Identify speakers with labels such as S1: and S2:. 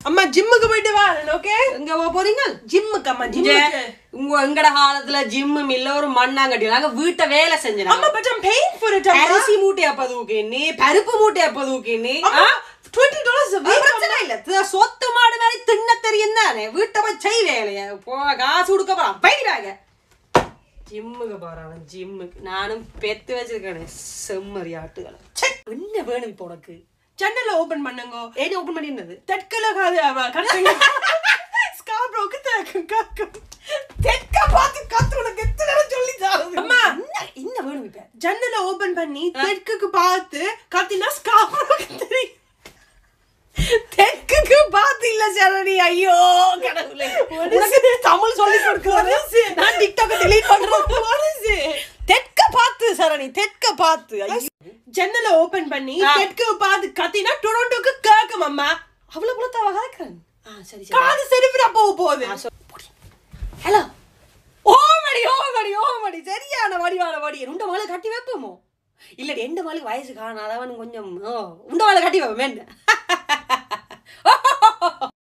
S1: அம்மா ஜிம்முக்கு போயிட்டு வா ஓகே
S2: எங்க போக போறீங்க
S1: ஜிம்முக்கு அம்மா
S2: இங்க
S1: ஜிம்முக்கு
S2: உங்க எங்கட காலத்துல ஜிம்மும் இல்ல ஒரு மண்ணாங்கட்டி நாங்க வீட்டை வேலை செஞ்சோம்
S1: அம்மா but I'm paying for it அம்மா
S2: அரிசி மூட்டை அப்ப தூக்கினி பருப்பு மூட்டை அப்ப தூக்கினி
S1: அம்மா 20 dollars a week
S2: பிரச்சனை இல்ல த- சொத்து மாடு மாதிரி தின்ன தெரியும் தானே வீட்டை போய் செய் வேலைய போ காசு கொடுக்க போறான் போயிடுவாங்க ஜிம்முக்கு போறான் ஜிம்முக்கு நானும் பெத்து வச்சிருக்கேன் செம்மறி ஆட்டுகளை ச்சே, என்ன வேணும் இப்போ உனக்கு
S1: ஜன்னல ஓபன் பண்ணுங்க
S2: ஏன் ஓபன் பண்ணிருந்தது
S1: தெற்குல காது அவ கத்துங்க ஸ்காப்ரோக்கு தெற்கு காக்கும் தெற்க பார்த்து கத்து உனக்கு எத்தனை தடவை சொல்லி தரது அம்மா
S2: என்ன என்ன வேணும் இப்ப
S1: ஜன்னல ஓபன் பண்ணி தெற்குக்கு பார்த்து கத்தினா ஸ்காப்ரோக்கு தெரியும் தெற்குக்கு பார்த்து இல்ல சரணி ஐயோ கடவுளே
S2: உனக்கு தமிழ் சொல்லி கொடுக்குறது நான் டிக்டாக் delete பண்றேன் தெற்க பார்த்து சரணி தெற்க பார்த்து ஐயோ.
S1: ஜன்னல ஓபன் பண்ணி
S2: ஆ.
S1: தெற்கு பார்த்து கத்தினா டொரண்டோக்கு கேக்கும் அம்மா
S2: அவ்வளவு போல தவ கலக்கிறேன் ஆ சரி சரி
S1: காது செருப்புடா போக போகுது
S2: ஹலோ ஓ மடி ஓ மடி ஓ மடி சரியான வடிவான வடி உண்ட வாழை கட்டி வைப்போமோ இல்லடி எந்த வாளுக்கு வயசு காணாதவன் கொஞ்சம் ஓ உண்ட வாழை கட்டி வைப்போம் என்ன